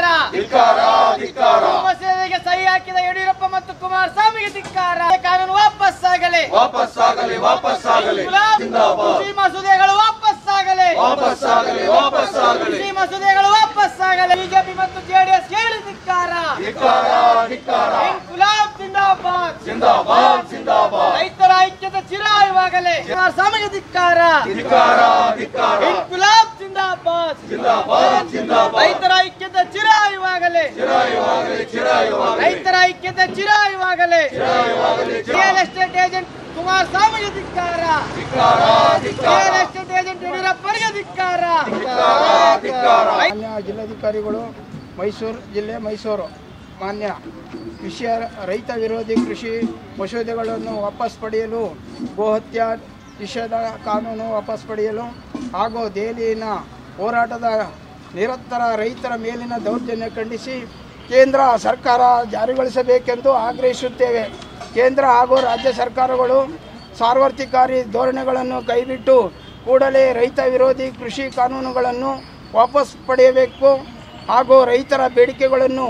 ಧಿಕ್ಕಾರ ಧಿಕ್ಕಾರ ಮಸೂದೆಗೆ ಸಹಿ ಹಾಕಿದ ಯಡಿಯೂರಪ್ಪ ಮತ್ತು ಕುಮಾರಸ್ವಾಮಿಗೆ ಧಿಕ್ಕಾರ ಕಾನೂನು ವಾಪಸ್ಸಾಗಲಿ ವಾಪಸ್ಸಾಗಲಿ ವಾಪಸ್ಸಾಗಲಿ ಗುಲಾಬ್ ಜಿಂದಾಬಾದ್ ಕೃಷಿ ಮಸೂದೆಗಳು ವಾಪಸ್ಸಾಗಲಿ ವಾಪಸ್ಸಾಗಲಿ ವಾಪಸ್ಸಾಗಲಿ ಕೃಷಿ ಮಸೂದೆಗಳು ವಾಪಸ್ಸಾಗಲಿ ಬಿಜೆಪಿ ಮತ್ತು ಜೆಡಿಎಸ್ ಹೇಳಿ ಧಿಕ್ಕಾರ ಧಿಕ್ಕಾರ ಧಿಕ್ಕಾರ ಗುಲಾಬ್ ಜಿಂದಾಬಾದ್ ಜಿಂದಾಬಾದ್ ಜಿಂದಾಬಾದ್ ರೈತರ ಐಕ್ಯದ ಚಿರಾಯುವಾಗಲಿ ಕುಮಾರಸ್ವಾಮಿಗೆ ಧಿಕ್ಕಾರ ಧಿಕ್ಕಾರ ಧಿಕ್ಕಾರ ಗುಲಾಬ್ ಜಿಂದಾಬಾದ್ ಜಿಂದಾಬಾದ್ ಜಿಂದಾಬಾದ್ ರೈತರ ಐಕ್ಯದ ಚಿರಾಯುವಾಗಲಿ ಚಿರಾಯುವಾಗಲಿ ಚಿರಾಯುವಾಗಲಿ ರೈತರ ಐಕ್ಯದ ಚಿರಾಯುವಾಗಲಿ ಚಿರಾಯುವಾಗಲಿ ರಿಯಲ್ ಎಸ್ಟೇಟ್ ಏಜೆಂಟ್ ಕುಮಾರಸ್ವಾಮಿಗೆ ಧಿಕ್ಕಾರ ಧಿಕ್ಕಾರ ಧಿಕ್ಕಾರ ರಿಯಲ್ ಎಸ್ಟೇಟ್ ಏಜೆಂಟ್ ಯಡಿಯೂರಪ್ಪರಿಗೆ ಧಿಕ್ಕಾರ ಧಿಕ್ಕಾರ ಮಾನ್ಯ ಜಿಲ್ಲಾಧಿಕಾರಿಗಳು ಮೈಸೂರು ಜಿಲ್ಲೆ ಮೈಸೂರು ಮಾನ್ಯ ಕೃಷಿಯ ರೈತ ವಿರೋಧಿ ಕೃಷಿ ಮಸೂದೆಗಳನ್ನು ವಾಪಸ್ ಪಡೆಯಲು ಗೋಹತ್ಯೆ ನಿಷೇಧ ಕಾನೂನು ವಾಪಸ್ ಪಡೆಯಲು ಹಾಗೂ ದೆಹಲಿಯ ಹೋರಾಟದ ನಿರಂತರ ರೈತರ ಮೇಲಿನ ದೌರ್ಜನ್ಯ ಖಂಡಿಸಿ ಕೇಂದ್ರ ಸರ್ಕಾರ ಜಾರಿಗೊಳಿಸಬೇಕೆಂದು ಆಗ್ರಹಿಸುತ್ತೇವೆ ಕೇಂದ್ರ ಹಾಗೂ ರಾಜ್ಯ ಸರ್ಕಾರಗಳು ಸಾರ್ವತ್ರಿಕಾರಿ ಧೋರಣೆಗಳನ್ನು ಕೈಬಿಟ್ಟು ಕೂಡಲೇ ರೈತ ವಿರೋಧಿ ಕೃಷಿ ಕಾನೂನುಗಳನ್ನು ವಾಪಸ್ ಪಡೆಯಬೇಕು ಹಾಗೂ ರೈತರ ಬೇಡಿಕೆಗಳನ್ನು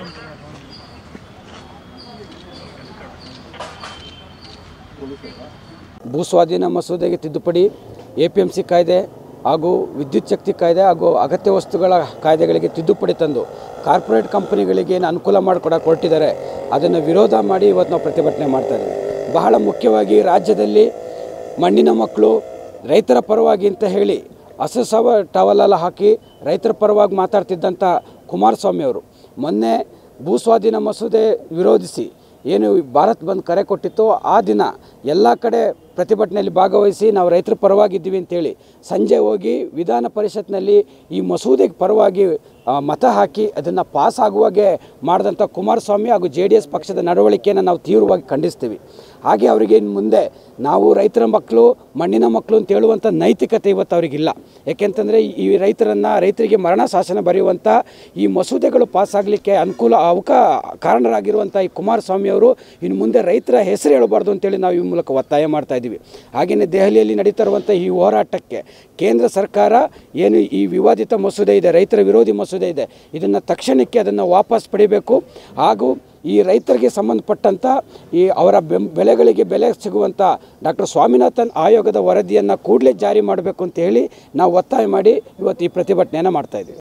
ಭೂಸ್ವಾಧೀನ ಮಸೂದೆಗೆ ತಿದ್ದುಪಡಿ ಎ ಪಿ ಎಮ್ ಸಿ ಕಾಯ್ದೆ ಹಾಗೂ ವಿದ್ಯುತ್ ಶಕ್ತಿ ಕಾಯ್ದೆ ಹಾಗೂ ಅಗತ್ಯ ವಸ್ತುಗಳ ಕಾಯ್ದೆಗಳಿಗೆ ತಿದ್ದುಪಡಿ ತಂದು ಕಾರ್ಪೊರೇಟ್ ಕಂಪನಿಗಳಿಗೆ ಏನು ಅನುಕೂಲ ಮಾಡಿಕೊಡಕ್ಕೆ ಹೊರಟಿದ್ದಾರೆ ಅದನ್ನು ವಿರೋಧ ಮಾಡಿ ಇವತ್ತು ನಾವು ಪ್ರತಿಭಟನೆ ಮಾಡ್ತಾ ಇದ್ದೀವಿ ಬಹಳ ಮುಖ್ಯವಾಗಿ ರಾಜ್ಯದಲ್ಲಿ ಮಣ್ಣಿನ ಮಕ್ಕಳು ರೈತರ ಪರವಾಗಿ ಅಂತ ಹೇಳಿ ಅಸಸವ ಟವಲೆಲ್ಲ ಹಾಕಿ ರೈತರ ಪರವಾಗಿ ಮಾತಾಡ್ತಿದ್ದಂಥ ಕುಮಾರಸ್ವಾಮಿ ಅವರು ಮೊನ್ನೆ ಭೂಸ್ವಾಧೀನ ಮಸೂದೆ ವಿರೋಧಿಸಿ ಏನು ಭಾರತ್ ಬಂದ್ ಕರೆ ಕೊಟ್ಟಿತ್ತು ಆ ದಿನ ಎಲ್ಲ ಕಡೆ ಪ್ರತಿಭಟನೆಯಲ್ಲಿ ಭಾಗವಹಿಸಿ ನಾವು ರೈತರ ಪರವಾಗಿದ್ದೀವಿ ಅಂತೇಳಿ ಸಂಜೆ ಹೋಗಿ ವಿಧಾನ ಪರಿಷತ್ನಲ್ಲಿ ಈ ಮಸೂದೆಗೆ ಪರವಾಗಿ ಆ, ಮತ ಹಾಕಿ ಅದನ್ನು ಪಾಸ್ ಆಗುವಾಗೆ ಮಾಡಿದಂಥ ಕುಮಾರಸ್ವಾಮಿ ಹಾಗೂ ಜೆ ಡಿ ಎಸ್ ಪಕ್ಷದ ನಡವಳಿಕೆಯನ್ನು ನಾವು ತೀವ್ರವಾಗಿ ಖಂಡಿಸ್ತೀವಿ ಹಾಗೆ ಅವರಿಗೆ ಇನ್ನು ಮುಂದೆ ನಾವು ರೈತರ ಮಕ್ಕಳು ಮಣ್ಣಿನ ಮಕ್ಕಳು ಅಂತ ಹೇಳುವಂಥ ನೈತಿಕತೆ ಇವತ್ತು ಅವರಿಗಿಲ್ಲ ಯಾಕೆಂತಂದರೆ ಈ ರೈತರನ್ನು ರೈತರಿಗೆ ಮರಣ ಶಾಸನ ಬರೆಯುವಂಥ ಈ ಮಸೂದೆಗಳು ಪಾಸ್ ಆಗಲಿಕ್ಕೆ ಅನುಕೂಲ ಅವಕ ಕಾರಣರಾಗಿರುವಂಥ ಈ ಕುಮಾರಸ್ವಾಮಿ ಅವರು ಇನ್ನು ಮುಂದೆ ರೈತರ ಹೆಸರು ಹೇಳಬಾರ್ದು ಅಂತೇಳಿ ನಾವು ಈ ಮೂಲಕ ಒತ್ತಾಯ ಮಾಡ್ತಾ ಇದ್ದೀವಿ ಹಾಗೆಯೇ ದೆಹಲಿಯಲ್ಲಿ ನಡೀತಾ ಇರುವಂಥ ಈ ಹೋರಾಟಕ್ಕೆ ಕೇಂದ್ರ ಸರ್ಕಾರ ಏನು ಈ ವಿವಾದಿತ ಮಸೂದೆ ಇದೆ ರೈತರ ವಿರೋಧಿ ಮಸೂದೆ ಇದೆ ಇದನ್ನು ತಕ್ಷಣಕ್ಕೆ ಅದನ್ನು ವಾಪಸ್ ಪಡಿಬೇಕು ಹಾಗೂ ಈ ರೈತರಿಗೆ ಸಂಬಂಧಪಟ್ಟಂಥ ಈ ಅವರ ಬೆಂ ಬೆಳೆಗಳಿಗೆ ಬೆಲೆ ಸಿಗುವಂಥ ಡಾಕ್ಟರ್ ಸ್ವಾಮಿನಾಥನ್ ಆಯೋಗದ ವರದಿಯನ್ನು ಕೂಡಲೇ ಜಾರಿ ಮಾಡಬೇಕು ಅಂತ ಹೇಳಿ ನಾವು ಒತ್ತಾಯ ಮಾಡಿ ಇವತ್ತು ಈ ಪ್ರತಿಭಟನೆಯನ್ನು ಮಾಡ್ತಾ ಇದ್ದೀವಿ